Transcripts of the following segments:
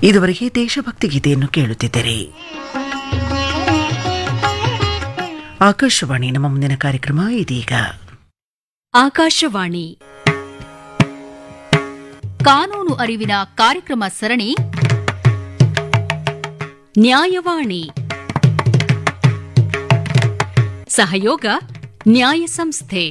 ಇದುವರೆಗೆ ದೇಶಭಕ್ತಿ ಗೀತೆಯನ್ನು ಕೇಳುತ್ತಿದ್ದರೆ ಆಕಾಶವಾಣಿ ನಮ್ಮ ಮುಂದಿನ ಕಾರ್ಯಕ್ರಮ ಇದೀಗ ಆಕಾಶವಾಣಿ ಕಾನೂನು ಅರಿವಿನ ಕಾರ್ಯಕ್ರಮ ಸರಣಿ ನ್ಯಾಯವಾಣಿ ಸಹಯೋಗ ನ್ಯಾಯ ಸಂಸ್ಥೆ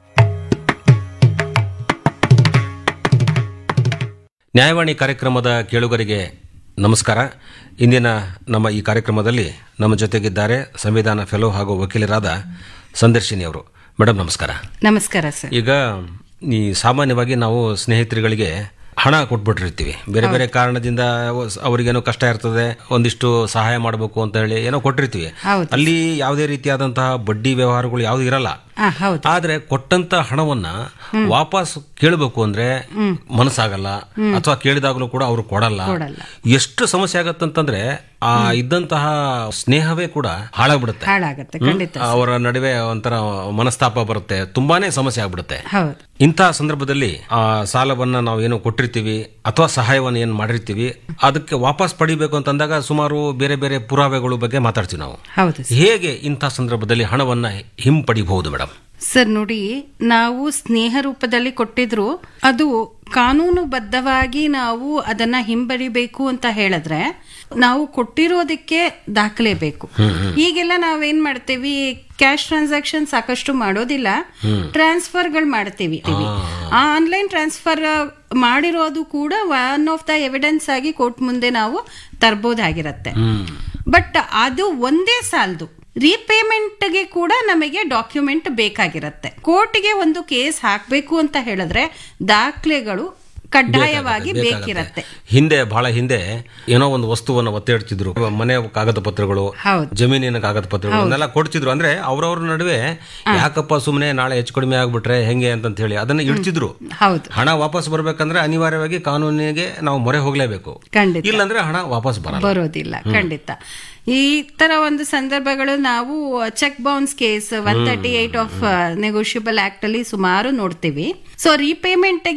ನ್ಯಾಯವಾಣಿ ಕಾರ್ಯಕ್ರಮದ ಕೇಳುಗರಿಗೆ ನಮಸ್ಕಾರ ಇಂದಿನ ನಮ್ಮ ಈ ಕಾರ್ಯಕ್ರಮದಲ್ಲಿ ನಮ್ಮ ಜೊತೆಗಿದ್ದಾರೆ ಸಂವಿಧಾನ ಫೆಲೋ ಹಾಗೂ ವಕೀಲರಾದ ಸಂದರ್ಶಿನಿ ಅವರು ಮೇಡಮ್ ನಮಸ್ಕಾರ ನಮಸ್ಕಾರ ಸರ್ ಈಗ ಈ ಸಾಮಾನ್ಯವಾಗಿ ನಾವು ಸ್ನೇಹಿತರುಗಳಿಗೆ ಹಣ ಕೊಟ್ಬಿಟ್ಟಿರ್ತೀವಿ ಬೇರೆ ಬೇರೆ ಕಾರಣದಿಂದ ಅವರಿಗೇನೋ ಕಷ್ಟ ಇರ್ತದೆ ಒಂದಿಷ್ಟು ಸಹಾಯ ಮಾಡಬೇಕು ಅಂತ ಹೇಳಿ ಏನೋ ಕೊಟ್ಟಿರ್ತೀವಿ ಹೌದು. ಅಲ್ಲಿ ಯಾವುದೇ ರೀತಿಯಾದಂತಹ ಬಡ್ಡಿ ವ್ಯವಹಾರಗಳು ಯಾವುದು ಇರಲ್ಲ ಆ, ಹೌದು ಆದ್ರೆ ಕೊಟ್ಟಂತ ಹಣವನ್ನ ವಾಪಸ್ ಕೇಳಬೇಕು ಅಂದ್ರೆ ಮನಸ್ಸಾಗಲ್ಲ ಅಥವಾ ಕೇಳಿದಾಗಲೂ ಕೂಡ ಅವರು ಕೊಡಲ್ಲ ಕೊಡಲ್ಲ. ಎಷ್ಟು ಸಮಸ್ಯೆ ಆಗತ್ತಂತಂದ್ರೆ ಆ ಇದ್ದಂತಹ ಸ್ನೇಹವೇ ಕೂಡ ಹಾಳಾಗ್ಬಿಡುತ್ತೆ ಹಾಳಾಗತ್ತೆ ಖಂಡಿತ ಅವರ ನಡುವೆ ಒಂಥರ ಮನಸ್ತಾಪ ಬರುತ್ತೆ ತುಂಬಾನೇ ಸಮಸ್ಯೆ ಆಗ್ಬಿಡುತ್ತೆ ಹೌದು ಇಂತಹ ಸಂದರ್ಭದಲ್ಲಿ ಆ ಸಾಲವನ್ನ ನಾವು ಏನು ಕೊಟ್ಟಿರ್ತೀವಿ ಅಥವಾ ಸಹಾಯವನ್ನು ಏನು ಮಾಡಿರ್ತೀವಿ ಅದಕ್ಕೆ ವಾಪಸ್ ಪಡಿಬೇಕು ಅಂತಂದಾಗ ಸುಮಾರು ಬೇರೆ ಬೇರೆ ಪುರಾವೆಗಳು ಬಗ್ಗೆ ಮಾತಾಡ್ತೀವಿ ನಾವು ಹೌದು ಸರ್. ಹೇಗೆ ಇಂತಹ ಸಂದರ್ಭದಲ್ಲಿ ಹಣವನ್ನ ಹಿಂಪಡಿಬಹುದು ಮೇಡಮ್ ಸರ್ ನೋಡಿ ನಾವು ಸ್ನೇಹ ರೂಪದಲ್ಲಿ ಕೊಟ್ಟಿದ್ರು ಅದು ಕಾನೂನುಬದ್ಧವಾಗಿ ನಾವು ಅದನ್ನ ಹಿಂಬರಿಬೇಕು ಅಂತ ಹೇಳಿದ್ರೆ ನಾವು ಕೊಟ್ಟಿರೋದಕ್ಕೆ ದಾಖಲೆ ಬೇಕು ಈಗೆಲ್ಲ ನಾವೇನ್ ಮಾಡ್ತೀವಿ ಕ್ಯಾಶ್ ಟ್ರಾನ್ಸಾಕ್ಷನ್ ಸಾಕಷ್ಟು ಮಾಡೋದಿಲ್ಲ ಟ್ರಾನ್ಸ್ಫರ್ಗಳು ಮಾಡ್ತೀವಿ ಆ ಆನ್ಲೈನ್ ಟ್ರಾನ್ಸ್ಫರ್ ಮಾಡಿರೋದು ಕೂಡ ಒನ್ ಆಫ್ ದ ಎವಿಡೆನ್ಸ್ ಆಗಿ ಕೋರ್ಟ್ ಮುಂದೆ ನಾವು ತರ್ಬೋದಾಗಿರತ್ತೆ ಬಟ್ ಅದು ಒಂದೇ ಸಾಲದು ರೀಪೇಮೆಂಟ್ಗೆ ಕೂಡ ನಮಗೆ ಡಾಕ್ಯುಮೆಂಟ್ ಬೇಕಾಗಿರತ್ತೆ ಕೋರ್ಟ್ಗೆ ಒಂದು ಕೇಸ್ ಹಾಕಬೇಕು ಅಂತ ಹೇಳಿದ್ರೆ ದಾಖಲೆಗಳು ಕಡ್ಡಾಯವಾಗಿ ಬೇಕಿರತ್ತೆ ಹಿಂದೆ ಬಹಳ ಹಿಂದೆ ಏನೋ ಒಂದು ವಸ್ತುವನ್ನ ಒತ್ತೆ ಇಡ್ತಿದ್ರು ಮನೆ ಕಾಗದ ಪತ್ರಗಳು ಹೌದು. ಜಮೀನಿನ ಕಾಗದ ಪತ್ರಗಳು ಅದನ್ನೆಲ್ಲ ಕೊಡ್ತಿದ್ರು ಅಂದ್ರೆ ಅವ್ರವ್ರ ನಡುವೆ ಯಾಕಪ್ಪ ಸುಮ್ಮನೆ ನಾಳೆ ಹೆಚ್ಚು ಕಡಿಮೆ ಆಗ್ಬಿಟ್ರೆ ಹೆಂಗೆ ಅಂತ ಹೇಳಿ ಅದನ್ನ ಇಡ್ತಿದ್ರು ಹೌದು ಹಣ ವಾಪಸ್ ಬರ್ಬೇಕಂದ್ರೆ ಅನಿವಾರ್ಯವಾಗಿ ಕಾನೂನಿಗೆ ನಾವು ಮೊರೆ ಹೋಗ್ಲೇಬೇಕು ಖಂಡಿತ ಇಲ್ಲಾಂದ್ರೆ ಹಣ ವಾಪಸ್ ಬರಲ್ಲ ಬರೋದಿಲ್ಲ ಖಂಡಿತ ಈ ತರ ಒಂದು ಸಂದರ್ಭಗಳು ನಾವು check bounce case one thirty eight of negotiable act ಅಲ್ಲಿ ಸುಮಾರು ನೋಡ್ತೀವಿ ಸೊ ರೀಪೇಮೆಂಟ್